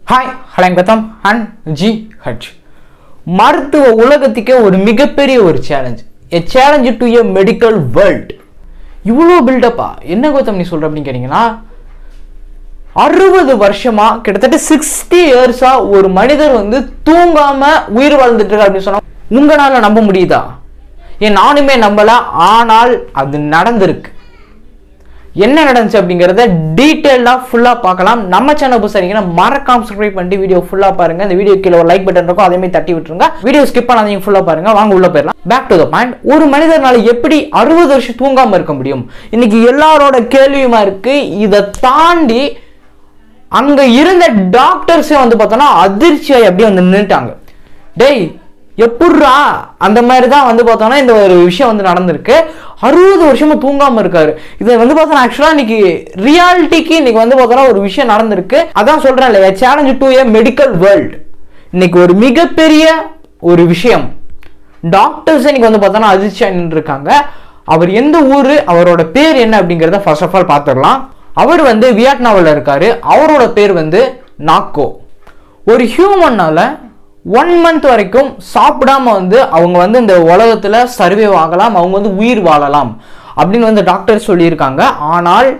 hi ஹலங்கத்தம் and G H மருத்துவ உலகத்துக்கே ஒரு மிகப்பெரிய ஒரு challenge a challenge to a medical world இவ்வளோ பில்டப்பா என்ன கௌதம் நீ சொல்ற அப்படின்னு கேட்டீங்கன்னா அறுபது வருஷமா கிட்டத்தட்ட சிக்ஸ்டி இயர்ஸா ஒரு மனிதர் வந்து தூங்காம உயிர் வாழ்ந்துட்டு இருக்காரு அப்படின்னு சொன்னா உங்களால நம்ப முடியுதா ஏன் நானுமே நம்பல ஆனால் அது நடந்திருக்கு என்ன நடந்துச்சு அப்படிங்கிறத டீட்டெயிலாக ஃபுல்லாக பார்க்கலாம் நம்ம சேனல் புதுசாக மறக்காம சப்ஸ்கிரைப் பண்ணிட்டு வீடியோ ஃபுல்லாக பாருங்க இந்த வீடியோ கீழே ஒரு லைக் பட்டன் இருக்கும் அதே மாதிரி தட்டி விட்டுருங்க வீடியோ ஸ்கிப் பண்ணாதீங்க ஃபுல்லாக பாருங்க வாங்க உள்ள போயிடலாம் பேக் டு த பாயிண்ட் ஒரு மனிதனால எப்படி அறுபது வருஷம் தூங்காம இருக்க முடியும் இன்னைக்கு எல்லாரோட கேள்வியுமா இருக்கு இதை தாண்டி அங்க இருந்த டாக்டர்ஸே வந்து பார்த்தோன்னா அதிர்ச்சியாய் அப்படியே வந்து நின்றுட்டாங்க டேய் எப்புட்றா அந்த மாதிரி தான் வந்து பார்த்தோன்னா இந்த ஒரு விஷயம் வந்து நடந்திருக்கு அறுபது வருஷமா தூங்காம இருக்காரு இதை வந்து பார்த்தோன்னா ஆக்சுவலாக இன்னைக்கு ரியாலிட்டிக்கு இன்னைக்கு வந்து பார்த்தோன்னா ஒரு விஷயம் நடந்திருக்கு அதான் சொல்றேன் இல்லையா challenge to a medical world இன்னைக்கு ஒரு மிகப்பெரிய ஒரு விஷயம் டாக்டர்ஸ் இன்னைக்கு வந்து பார்த்தோன்னா அதிர்ச்சியா நின்றுருக்காங்க அவர் எந்த ஊர் அவரோட பேர் என்ன அப்படிங்கிறத ஃபர்ஸ்ட் ஆஃப் ஆல் பார்த்துடலாம் அவர் வந்து வியட்நாமில் இருக்காரு அவரோட பேர் வந்து நாக்கோ ஒரு ஹியூமனால ஒன் மந்த் வரைக்கும் சாப்பிடாம வந்து அவங்க வந்து இந்த உலகத்துல சர்வே ஆகலாம் அவங்க வந்து உயிர் வாழலாம் அப்படின்னு வந்து டாக்டர் சொல்லியிருக்காங்க ஆனால்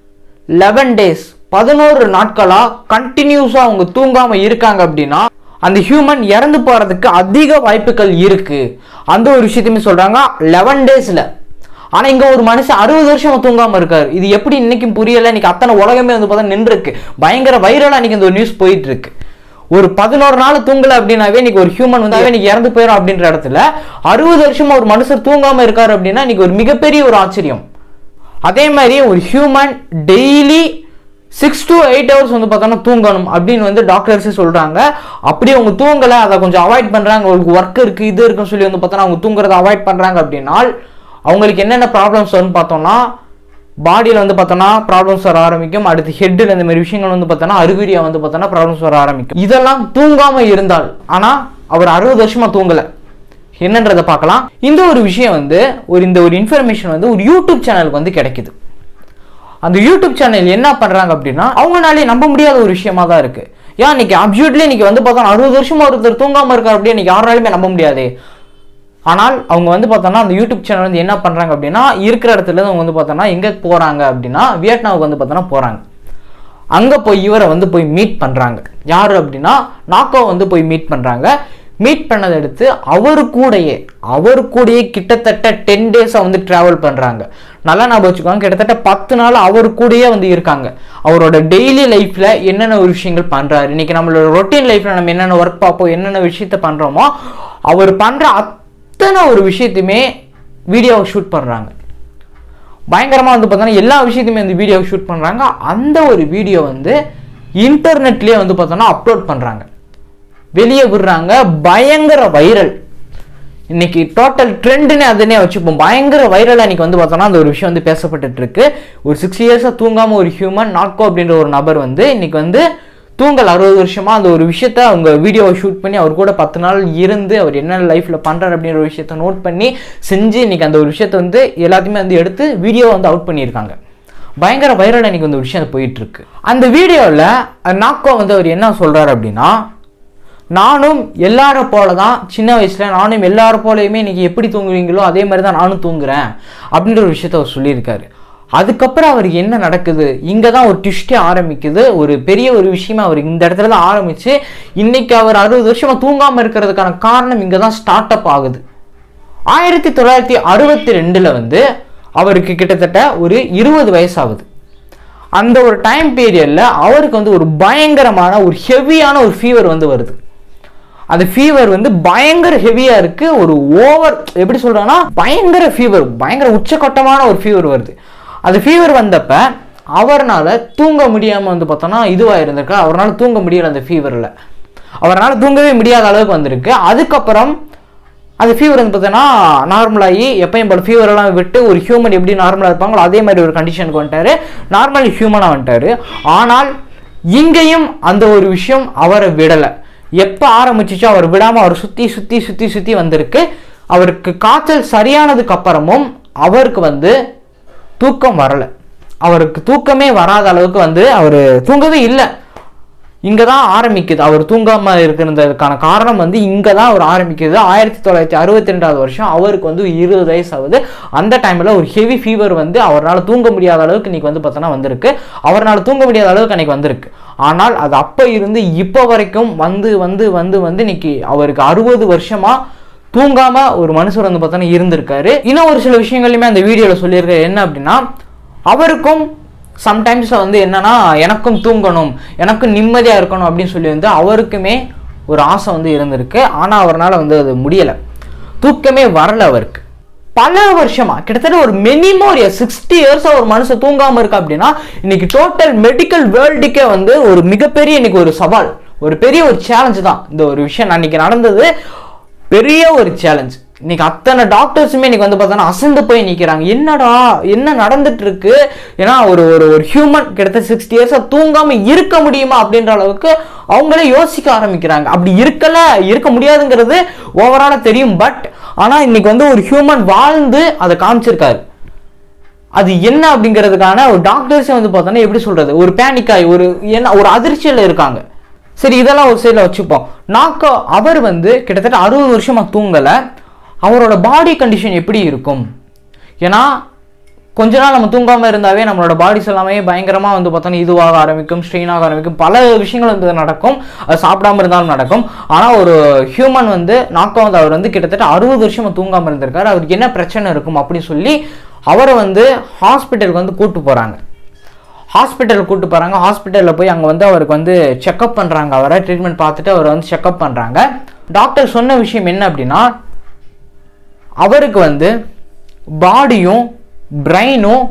லெவன் டேஸ் பதினோரு நாட்களா கண்டினியூஸா அவங்க தூங்காம இருக்காங்க அப்படின்னா அந்த ஹியூமன் இறந்து போறதுக்கு அதிக வாய்ப்புகள் இருக்கு அந்த ஒரு விஷயத்தையுமே சொல்றாங்க லெவன் டேஸ்ல ஆனா இங்க ஒரு மனுஷன் அறுபது வருஷம் தூங்காம இருக்காரு இது எப்படி இன்னைக்கும் புரியல இன்னைக்கு அத்தனை உலகமே வந்து பார்த்தா நின்று இருக்கு பயங்கர வைரலா இன்னைக்கு இந்த ஒரு நியூஸ் போயிட்டு இருக்கு ஒரு பதினோரு நாள் தூங்கல அப்படின்னாவே இன்னைக்கு ஒரு ஹியூமன் வந்து இன்னைக்கு இறந்து போயிடும் அப்படின்ற இடத்துல அறுபது வருஷமா ஒரு மனுஷர் தூங்காம இருக்காரு அப்படின்னா இன்னைக்கு ஒரு மிகப்பெரிய ஒரு ஆச்சரியம் அதே மாதிரி ஒரு human daily six to eight hours வந்து பார்த்தோன்னா தூங்கணும் அப்படின்னு வந்து டாக்டர்ஸே சொல்றாங்க அப்படி அவங்க தூங்கலை அதை கொஞ்சம் அவாய்ட் பண்றாங்க அவங்களுக்கு ஒர்க் இருக்கு இது இருக்குன்னு சொல்லி வந்து பார்த்தோன்னா அவங்க தூங்குறதை அவாய்ட் பண்றாங்க அப்படின்னா அவங்களுக்கு என்னென்ன ப்ராப்ளம்ஸ் வரும்னு பார்த்தோம்னா பாடியில் வந்து பார்த்தோன்னா ப்ராப்ளம்ஸ் வர ஆரம்பிக்கும் அடுத்து ஹெட்டில் இந்த மாதிரி விஷயங்கள் வந்து பார்த்தோன்னா அருவிரியா வந்து பார்த்தோன்னா ப்ராப்ளம்ஸ் வர ஆரம்பிக்கும் இதெல்லாம் தூங்காம இருந்தால் ஆனால் அவர் அறுபது வருஷமா தூங்கலை என்னன்றதை பார்க்கலாம் இந்த ஒரு விஷயம் வந்து ஒரு இந்த ஒரு இன்ஃபர்மேஷன் வந்து ஒரு யூடியூப் சேனலுக்கு வந்து கிடைக்குது அந்த யூடியூப் சேனல் என்ன பண்றாங்க அப்படின்னா அவங்களாலே நம்ப முடியாத ஒரு விஷயமா தான் இருக்கு ஏன் இன்னைக்கு அப்சூட்லி இன்னைக்கு வந்து பார்த்தா அறுபது வருஷமா ஒருத்தர் தூங்காம இருக்காரு அப்படின்னு இன்னைக்கு யாராலுமே நம்ப முடியாது ஆனால் அவங்க வந்து பார்த்தோன்னா அந்த யூடியூப் சேனல் வந்து என்ன பண்றாங்க அப்படின்னா இருக்கிற இடத்துல இருந்து அவங்க வந்து பார்த்தோன்னா எங்க போறாங்க அப்படின்னா வியட்நாமுக்கு வந்து பார்த்தோன்னா போறாங்க அங்க போய் இவரை வந்து போய் மீட் பண்றாங்க யாரு அப்படின்னா நாக்கோ வந்து போய் மீட் பண்றாங்க மீட் பண்ணதை எடுத்து அவரு கூடயே அவர் கூடயே கிட்டத்தட்ட டென் டேஸா வந்து டிராவல் பண்றாங்க நல்லா ஞாபகம் வச்சுக்கோங்க கிட்டத்தட்ட பத்து நாள் அவர் கூடயே வந்து இருக்காங்க அவரோட டெய்லி லைஃப்ல என்னென்ன ஒரு விஷயங்கள் பண்றாரு இன்னைக்கு நம்மளோட ரொட்டீன் லைஃப்ல நம்ம என்னென்ன ஒர்க் பார்ப்போம் என்னென்ன விஷயத்த பண்றோமோ அவர் பண்ற அத்தனை ஒரு விஷயத்தையுமே வீடியோவை ஷூட் பண்றாங்க பயங்கரமாக வந்து பார்த்தோன்னா எல்லா விஷயத்தையுமே வந்து வீடியோவை ஷூட் பண்ணுறாங்க அந்த ஒரு வீடியோ வந்து இன்டர்நெட்லேயே வந்து பார்த்தோன்னா அப்லோட் பண்ணுறாங்க வெளியே விடுறாங்க பயங்கர வைரல் இன்னைக்கு டோட்டல் ட்ரெண்டுனே அதுனே வச்சுப்போம் பயங்கர வைரலாக இன்னைக்கு வந்து பார்த்தோன்னா அந்த ஒரு விஷயம் வந்து பேசப்பட்டுட்டு இருக்கு ஒரு சிக்ஸ் இயர்ஸாக தூங்காமல் ஒரு ஹியூமன் நாட்கோ அப்படின்ற ஒரு நபர் வந்து இன்னைக்கு வந்து தூங்கல் அறுபது வருஷமா அந்த ஒரு விஷயத்த அவங்க வீடியோவை ஷூட் பண்ணி அவர் கூட பத்து நாள் இருந்து அவர் என்ன லைஃப்ல பண்றாரு அப்படின்ற ஒரு விஷயத்த நோட் பண்ணி செஞ்சு இன்னைக்கு அந்த ஒரு விஷயத்த வந்து எல்லாத்தையுமே வந்து எடுத்து வீடியோ வந்து அவுட் பண்ணியிருக்காங்க பயங்கர வைரல் இன்னைக்கு வந்து ஒரு விஷயம் போயிட்டு இருக்கு அந்த வீடியோவில் நாக்கோ வந்து அவர் என்ன சொல்றாரு அப்படின்னா நானும் எல்லார போல தான் சின்ன வயசுல நானும் எல்லார போலையுமே இன்னைக்கு எப்படி தூங்குவீங்களோ அதே மாதிரி தான் நானும் தூங்குறேன் அப்படின்ற ஒரு விஷயத்த அவர் சொல்லியிருக்காரு அதுக்கப்புறம் அவருக்கு என்ன நடக்குது இங்கே தான் ஒரு ட்விஸ்டே ஆரம்பிக்குது ஒரு பெரிய ஒரு விஷயமா அவர் இந்த இடத்துல தான் ஆரம்பிச்சு இன்னைக்கு அவர் அறுபது வருஷமா தூங்காம இருக்கிறதுக்கான காரணம் இங்கே தான் ஸ்டார்ட் அப் ஆகுது ஆயிரத்தி தொள்ளாயிரத்தி அறுபத்தி ரெண்டுல வந்து அவருக்கு கிட்டத்தட்ட ஒரு இருபது வயசாகுது அந்த ஒரு டைம் பீரியட்ல அவருக்கு வந்து ஒரு பயங்கரமான ஒரு ஹெவியான ஒரு ஃபீவர் வந்து வருது அந்த ஃபீவர் வந்து பயங்கர ஹெவியா இருக்கு ஒரு ஓவர் எப்படி சொல்றாங்கன்னா பயங்கர ஃபீவர் பயங்கர உச்சக்கட்டமான ஒரு ஃபீவர் வருது அந்த ஃபீவர் வந்தப்ப அவர்னால தூங்க முடியாம வந்து பார்த்தோன்னா இதுவா இருந்திருக்கு அவரால் தூங்க முடியல அந்த ஃபீவர்ல அவரால் தூங்கவே முடியாத அளவுக்கு வந்திருக்கு அதுக்கப்புறம் அந்த ஃபீவர் வந்து பார்த்தோன்னா நார்மலாகி எப்பயும் போல ஃபீவர் எல்லாம் விட்டு ஒரு ஹியூமன் எப்படி நார்மலாக இருப்பாங்களோ அதே மாதிரி ஒரு கண்டிஷனுக்கு வந்துட்டாரு நார்மல் ஹியூமனாக வந்துட்டாரு ஆனால் இங்கேயும் அந்த ஒரு விஷயம் அவரை விடலை எப்போ ஆரம்பிச்சிச்சோ அவர் விடாமல் அவர் சுற்றி சுற்றி சுற்றி சுற்றி வந்திருக்கு அவருக்கு காய்ச்சல் சரியானதுக்கு அப்புறமும் அவருக்கு வந்து தூக்கம் வரலை அவருக்கு தூக்கமே வராத அளவுக்கு வந்து அவர் தூங்கவே இல்லை இங்கே தான் ஆரம்பிக்குது அவர் தூங்காமல் இருக்கிறதுக்கான காரணம் வந்து இங்கே தான் அவர் ஆரம்பிக்குது ஆயிரத்தி தொள்ளாயிரத்தி அறுபத்தி ரெண்டாவது வருஷம் அவருக்கு வந்து இருபது வயசு ஆகுது அந்த டைமில் ஒரு ஹெவி ஃபீவர் வந்து அவரால் தூங்க முடியாத அளவுக்கு இன்னைக்கு வந்து பார்த்தோன்னா வந்திருக்கு அவரால் தூங்க முடியாத அளவுக்கு அன்னைக்கு வந்திருக்கு ஆனால் அது அப்போ இருந்து இப்போ வரைக்கும் வந்து வந்து வந்து வந்து இன்னைக்கு அவருக்கு அறுபது வருஷமாக தூங்காம ஒரு மனுஷர் வந்து பார்த்தோன்னா இருந்திருக்காரு இன்னும் ஒரு சில விஷயங்களையுமே அந்த வீடியோவில் சொல்லியிருக்காரு என்ன அப்படின்னா அவருக்கும் சம்டைம்ஸ் வந்து என்னன்னா எனக்கும் தூங்கணும் எனக்கும் நிம்மதியாக இருக்கணும் அப்படின்னு சொல்லி வந்து அவருக்குமே ஒரு ஆசை வந்து இருந்திருக்கு ஆனால் அவரால் வந்து அது முடியலை தூக்கமே வரல அவருக்கு பல வருஷமா கிட்டத்தட்ட ஒரு மினிமம் ஒரு சிக்ஸ்டி இயர்ஸ் ஒரு மனுஷன் தூங்காம இருக்கா அப்படின்னா இன்னைக்கு டோட்டல் மெடிக்கல் வேர்ல்டுக்கே வந்து ஒரு மிகப்பெரிய இன்னைக்கு ஒரு சவால் ஒரு பெரிய ஒரு சேலஞ்சு தான் இந்த ஒரு விஷயம் அன்னைக்கு நடந்தது பெரிய ஒரு சேலஞ்ச் இன்னைக்கு அத்தனை டாக்டர்ஸுமே இன்னைக்கு வந்து பார்த்தோன்னா அசந்து போய் நிற்கிறாங்க என்னடா என்ன நடந்துட்டு இருக்கு ஏன்னா ஒரு ஒரு ஒரு ஹியூமன் கிட்டத்தட்ட சிக்ஸ்டி இயர்ஸாக தூங்காம இருக்க முடியுமா அப்படின்ற அளவுக்கு அவங்களே யோசிக்க ஆரம்பிக்கிறாங்க அப்படி இருக்கல இருக்க முடியாதுங்கிறது ஓவரால தெரியும் பட் ஆனால் இன்னைக்கு வந்து ஒரு ஹியூமன் வாழ்ந்து அதை காமிச்சிருக்காரு அது என்ன அப்படிங்கிறதுக்கான ஒரு டாக்டர்ஸே வந்து பார்த்தோன்னா எப்படி சொல்றது ஒரு பேனிக்காய் ஒரு என்ன ஒரு அதிர்ச்சியில் இருக்காங்க சரி இதெல்லாம் ஒரு சைடில் வச்சுப்போம் நாக்கோ அவர் வந்து கிட்டத்தட்ட அறுபது வருஷமா தூங்கலை அவரோட பாடி கண்டிஷன் எப்படி இருக்கும் ஏன்னா கொஞ்ச நாள் நம்ம தூங்காமல் இருந்தாவே நம்மளோட பாடிஸ் எல்லாமே பயங்கரமாக வந்து பார்த்தோன்னா இதுவாக ஆரம்பிக்கும் ஸ்ட்ரெயின் ஆக ஆரம்பிக்கும் பல விஷயங்கள் வந்து நடக்கும் அது சாப்பிடாம இருந்தாலும் நடக்கும் ஆனால் ஒரு ஹியூமன் வந்து நாக்கோ வந்து அவர் வந்து கிட்டத்தட்ட அறுபது வருஷமாக தூங்காமல் இருந்திருக்காரு அவருக்கு என்ன பிரச்சனை இருக்கும் அப்படின்னு சொல்லி அவரை வந்து ஹாஸ்பிட்டலுக்கு வந்து கூட்டு போகிறாங்க ஹாஸ்பிட்டல் கூட்டு போகிறாங்க ஹாஸ்பிட்டலில் போய் அங்கே வந்து அவருக்கு வந்து செக்அப் பண்ணுறாங்க அவரை ட்ரீட்மெண்ட் பார்த்துட்டு அவரை வந்து செக்அப் பண்ணுறாங்க டாக்டர் சொன்ன விஷயம் என்ன அப்படின்னா அவருக்கு வந்து பாடியும் பிரெயினும்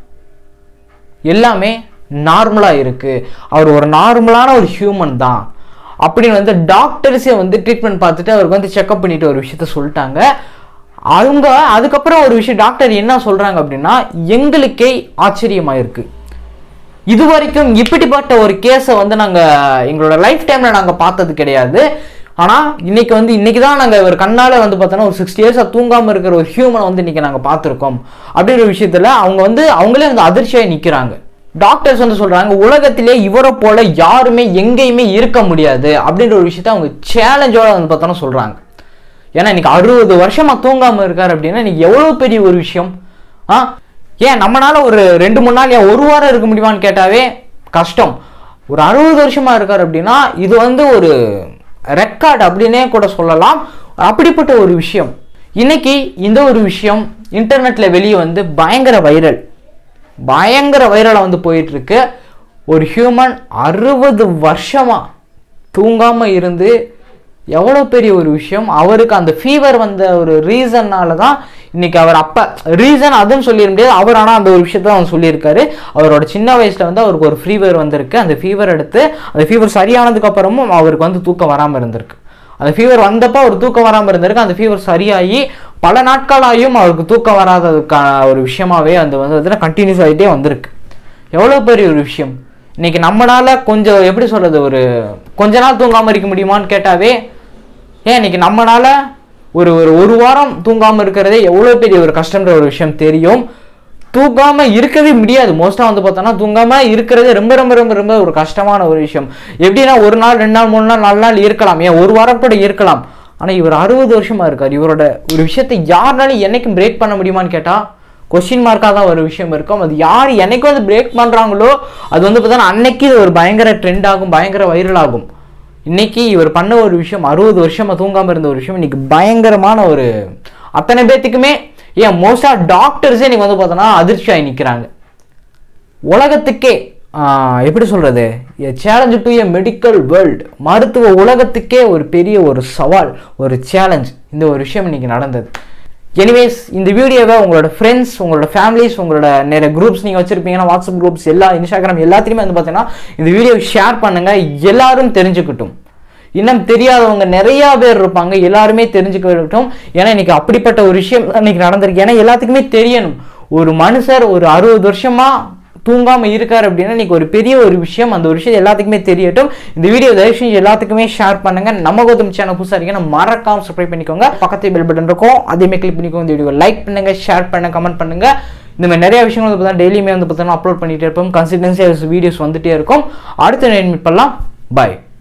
எல்லாமே நார்மலாக இருக்குது அவர் ஒரு நார்மலான ஒரு ஹியூமன் தான் அப்படின்னு வந்து டாக்டர்ஸே வந்து ட்ரீட்மெண்ட் பார்த்துட்டு அவருக்கு வந்து செக்அப் பண்ணிட்டு ஒரு விஷயத்த சொல்லிட்டாங்க அவங்க அதுக்கப்புறம் ஒரு விஷயம் டாக்டர் என்ன சொல்கிறாங்க அப்படின்னா எங்களுக்கே ஆச்சரியமாக இருக்குது இது வரைக்கும் இப்படிப்பட்ட ஒரு கேஸை வந்து நாங்கள் எங்களோட லைஃப் டைமில் நாங்கள் பார்த்தது கிடையாது ஆனால் இன்னைக்கு வந்து இன்னைக்கு தான் நாங்கள் ஒரு கண்ணால் வந்து பார்த்தோன்னா ஒரு சிக்ஸ்டி இயர்ஸாக தூங்காமல் இருக்கிற ஒரு ஹியூமனை வந்து இன்னைக்கு நாங்கள் பார்த்துருக்கோம் அப்படின்ற விஷயத்தில் அவங்க வந்து அவங்களே வந்து அதிர்ச்சியாக நிற்கிறாங்க டாக்டர்ஸ் வந்து சொல்கிறாங்க உலகத்திலே இவரை போல யாருமே எங்கேயுமே இருக்க முடியாது அப்படின்ற ஒரு விஷயத்த அவங்க சேலஞ்சோட வந்து பார்த்தோன்னா சொல்கிறாங்க ஏன்னா இன்னைக்கு அறுபது வருஷமா தூங்காமல் இருக்காரு அப்படின்னா இன்னைக்கு எவ்வளோ பெரிய ஒரு விஷயம் ஆ ஏன் நம்மளால ஒரு ரெண்டு மூணு நாள் ஏன் ஒரு வாரம் இருக்க முடியுமான்னு கேட்டாவே கஷ்டம் ஒரு அறுபது வருஷமா இருக்காரு அப்படின்னா இது வந்து ஒரு ரெக்கார்டு அப்படின்னே கூட சொல்லலாம் அப்படிப்பட்ட ஒரு விஷயம் இன்னைக்கு இந்த ஒரு விஷயம் இன்டர்நெட்ல வெளியே வந்து பயங்கர வைரல் பயங்கர வைரலாக வந்து போயிட்டு இருக்கு ஒரு ஹியூமன் அறுபது வருஷமா தூங்காம இருந்து எவ்வளோ பெரிய ஒரு விஷயம் அவருக்கு அந்த ஃபீவர் வந்த ஒரு ரீசன்னால தான் இன்னைக்கு அவர் அப்போ ரீசன் அதுன்னு சொல்லிட முடியாது அவர் ஆனால் அந்த ஒரு விஷயத்த அவர் சொல்லியிருக்காரு அவரோட சின்ன வயசில் வந்து அவருக்கு ஒரு ஃபீவர் வந்திருக்கு அந்த ஃபீவர் எடுத்து அந்த ஃபீவர் சரியானதுக்கு அப்புறமும் அவருக்கு வந்து தூக்கம் வராமல் இருந்திருக்கு அந்த ஃபீவர் வந்தப்போ அவர் தூக்கம் வராமல் இருந்திருக்கு அந்த ஃபீவர் சரியாகி பல நாட்களாயும் அவருக்கு தூக்கம் வராததுக்கான ஒரு விஷயமாவே அந்த வந்து கண்டினியூஸ் ஆகிட்டே வந்திருக்கு எவ்வளோ பெரிய ஒரு விஷயம் இன்னைக்கு நம்மளால கொஞ்சம் எப்படி சொல்றது ஒரு கொஞ்ச நாள் தூங்காமல் இருக்க முடியுமான்னு கேட்டாவே ஏன் இன்னைக்கு நம்மளால ஒரு ஒரு ஒரு வாரம் தூங்காமல் இருக்கிறதே எவ்வளோ பெரிய ஒரு கஷ்டம்ன்ற ஒரு விஷயம் தெரியும் தூங்காம இருக்கவே முடியாது மோஸ்ட்டாக வந்து பார்த்தோன்னா தூங்காம இருக்கிறது ரொம்ப ரொம்ப ரொம்ப ரொம்ப ஒரு கஷ்டமான ஒரு விஷயம் எப்படின்னா ஒரு நாள் ரெண்டு நாள் மூணு நாள் நாலு நாள் இருக்கலாம் ஏன் ஒரு வாரம் கூட இருக்கலாம் ஆனால் இவர் அறுபது வருஷமா இருக்கார் இவரோட ஒரு விஷயத்தை யாருனாலும் என்னைக்கும் பிரேக் பண்ண முடியுமான்னு கேட்டால் கொஸ்டின் மார்க்காக தான் ஒரு விஷயம் இருக்கும் அது யார் என்னைக்கு வந்து பிரேக் பண்ணுறாங்களோ அது வந்து பார்த்தோன்னா அன்னைக்கு இது ஒரு பயங்கர ட்ரெண்ட் ஆகும் பயங்கர வைரல் ஆகும் இன்னைக்கு இவர் பண்ண ஒரு விஷயம் அறுபது வருஷமா தூங்காமல் இருந்த ஒரு விஷயம் இன்னைக்கு பயங்கரமான ஒரு அத்தனை பேர்த்துக்குமே ஏன் மோஸ்டாக டாக்டர்ஸே இன்னைக்கு வந்து பார்த்தோன்னா அதிர்ச்சியாகி நிற்கிறாங்க உலகத்துக்கே ஆஹ், எப்படி சொல்றது challenge to a medical world மருத்துவ உலகத்துக்கே ஒரு பெரிய ஒரு சவால் ஒரு சேலஞ்ச் இந்த ஒரு விஷயம் இன்னைக்கு நடந்தது எனிவேஸ் இந்த வீடியோவை உங்களோட ஃப்ரெண்ட்ஸ் உங்களோட ஃபேமிலிஸ் உங்களோட நிறைய குரூப்ஸ் நீங்கள் வச்சிருப்பீங்கன்னா வாட்ஸ்அப் குரூப்ஸ் எல்லா இன்ஸ்டாகிராம் எல்லாத்துலேயுமே வந்து பார்த்தீங்கன்னா இந்த வீடியோ ஷேர் பண்ணுங்க எல்லாரும் தெரிஞ்சுக்கட்டும் இன்னும் தெரியாதவங்க நிறைய பேர் இருப்பாங்க எல்லாருமே தெரிஞ்சுக்கட்டும் ஏன்னா இன்னைக்கு அப்படிப்பட்ட ஒரு விஷயம் இன்னைக்கு நடந்திருக்கு ஏன்னா எல்லாத்துக்குமே தெரியணும் ஒரு மனுஷர் ஒரு அறுபது வருஷமா தூங்காம இருக்காரு அப்படின்னா இன்னைக்கு ஒரு பெரிய ஒரு விஷயம் அந்த ஒரு விஷயம் எல்லாத்துக்குமே தெரியட்டும் இந்த வீடியோ தயவு செஞ்சு எல்லாத்துக்குமே ஷேர் பண்ணுங்க நம்ம கௌதம் சேனல் புதுசாக இருக்கீங்கன்னா மறக்காம சப்ஸ்கிரைப் பண்ணிக்கோங்க பக்கத்து பெல் பட்டன் இருக்கும் அதையுமே கிளிக் பண்ணிக்கோங்க இந்த வீடியோ லைக் பண்ணுங்க ஷேர் பண்ணுங்க கமெண்ட் பண்ணுங்க இந்த மாதிரி நிறைய விஷயங்கள் வந்து பார்த்தா டெய்லியுமே வந்து பார்த்தீங்கன்னா அப்லோட் பண்ணிட்டே இருப்போம் கன்சிஸ்டன்சியாக வீடியோஸ் வந்துட்டே இருக்கும் அடுத்த மீட் பண்ணலாம் பாய்